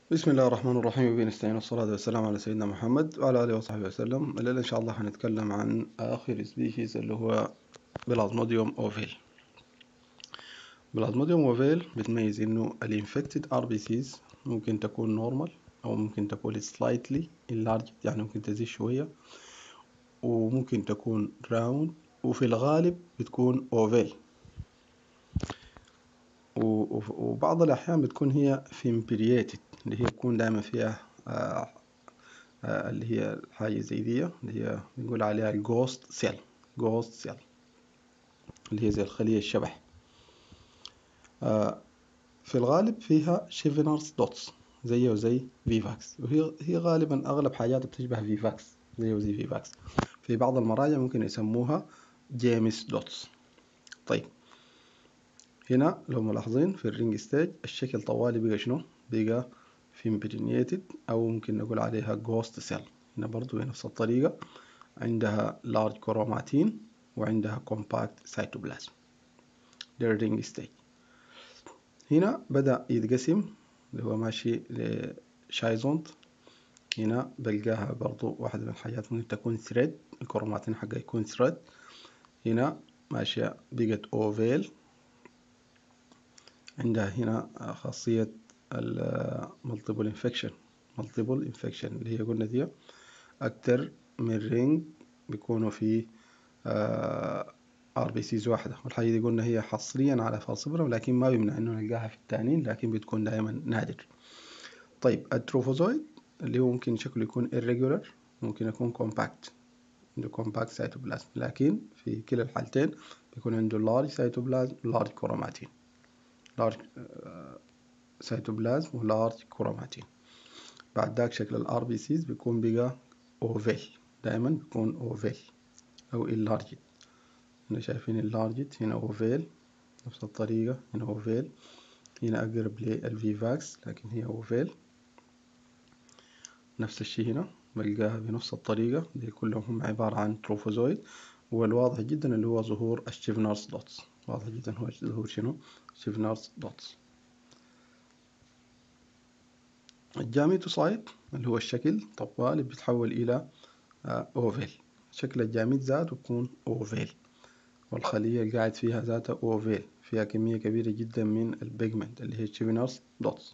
بسم الله الرحمن الرحيم وبه نستعين والصلاة والسلام على سيدنا محمد وعلى آله وصحبه وسلم الليلة إن شاء الله هنتكلم عن آخر سبيشيز اللي هو بلازموديوم أوفيل بلازموديوم أوفيل بتميز إنه الانفكتد ار بي سيز ممكن تكون نورمال أو ممكن تكون سلايتلي enlarged يعني ممكن تزيد شوية وممكن تكون راوند وفي الغالب بتكون أوفيل وبعض الأحيان بتكون هي فيمبرياتد اللي هي بتكون دايما فيها آه آه اللي هي الحاجة زي دي اللي هي بنقول عليها الجوست سيل جوست سيل اللي هي زي الخلية الشبح آه في الغالب فيها شيفنرز دوتس زيه وزي فيفاكس وهي هي غالبا أغلب حاجاتها بتشبه فيفاكس زيه وزي فيفاكس في بعض المراجع ممكن يسموها جيمس دوتس طيب هنا لو ملاحظين في الرينج ستيج الشكل طوالي بقى شنو بقى فيمبرينيتد أو ممكن نقول عليها جوست سيل هنا برضو بنفس الطريقة عندها لارج كروماتين وعندها كومباكت سيتوبلازم ده الرينج ستيج هنا بدأ يتقسم اللي هو ماشي لشايزونت هنا بلقاها برضو واحدة من الحاجات ممكن تكون ثريد الكروماتين حقها يكون ثريد هنا ماشية بقت أوفيل عندها هنا خاصية المالتيبل انفكشن مالتيبل انفكشن اللي هي قلنا دي أكتر من رينج بيكونوا في ار بي سيز واحدة والحاجة دي قلنا هي حصريا على فالصبرة لكن ما بيمنع انه نلقاها في التانيين لكن بتكون دائما نادر طيب التروفوزويد اللي هو ممكن شكله يكون irregular ممكن يكون compact عنده compact cytoplasm لكن في كلا الحالتين بيكون عنده large cytoplasm large chromatin large سيتوبلازم ولارج كروماتين بعد ذاك شكل الار بي سيز بيكون بقى اوفيل دائما بيكون اوفيل او اللارجد هنا شايفين اللارجد هنا اوفيل نفس الطريقة هنا اوفيل هنا اقرب للفيفاكس لكن هي اوفيل نفس الشي هنا بلقاها بنفس الطريقة دي كلهم هم عبارة عن تروفوزويد والواضح جدا اللي هو ظهور الشيفنارس دوتس واضح جدا هو ظهور شنو شيفنارس دوتس الجاميتوسايت اللي هو الشكل طوالي بيتحول إلى أوفيل شكل الجاميت ذاته بيكون أوفيل والخلية اللي قاعد فيها ذاتها أوفيل فيها كمية كبيرة جدا من البيجمنت اللي هي تشيفينرز دوتس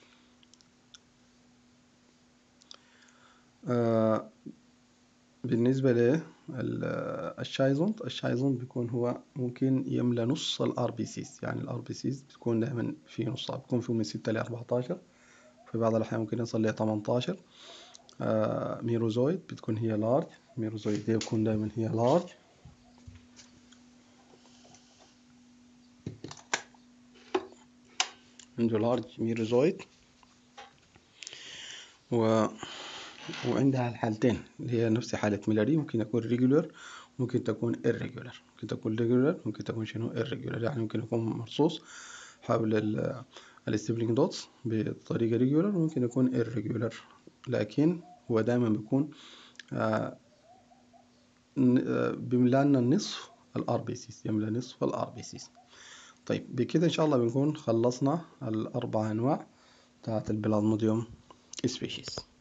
آه بالنسبة للشايزونت الشايزونت بيكون هو ممكن يملى نص الار بي سيز يعني الار بي سيز بتكون دائما في نصها بيكون فيه من ستة لأربعتاشر في بعض الأحيان ممكن يصل ل 18 آه ميروزويد بتكون هي لارج ميروزويد دي بتكون دائما هي لارج عنده لارج ميروزويد و وعندها الحالتين اللي هي نفس حالة ميلاري ممكن يكون ريجولر ممكن تكون irregular ممكن تكون regular ممكن تكون شنو irregular يعني ممكن يكون مرصوص حول الستيبلينج دوتس بطريقة ريجولر ممكن يكون irregular لكن هو دائما بيكون بيملى لنا النصف الار بي سيز يملى نصف الار بي سيز طيب بكده ان شاء الله بنكون خلصنا الاربع انواع بتاعت البلازموديوم سبيشيز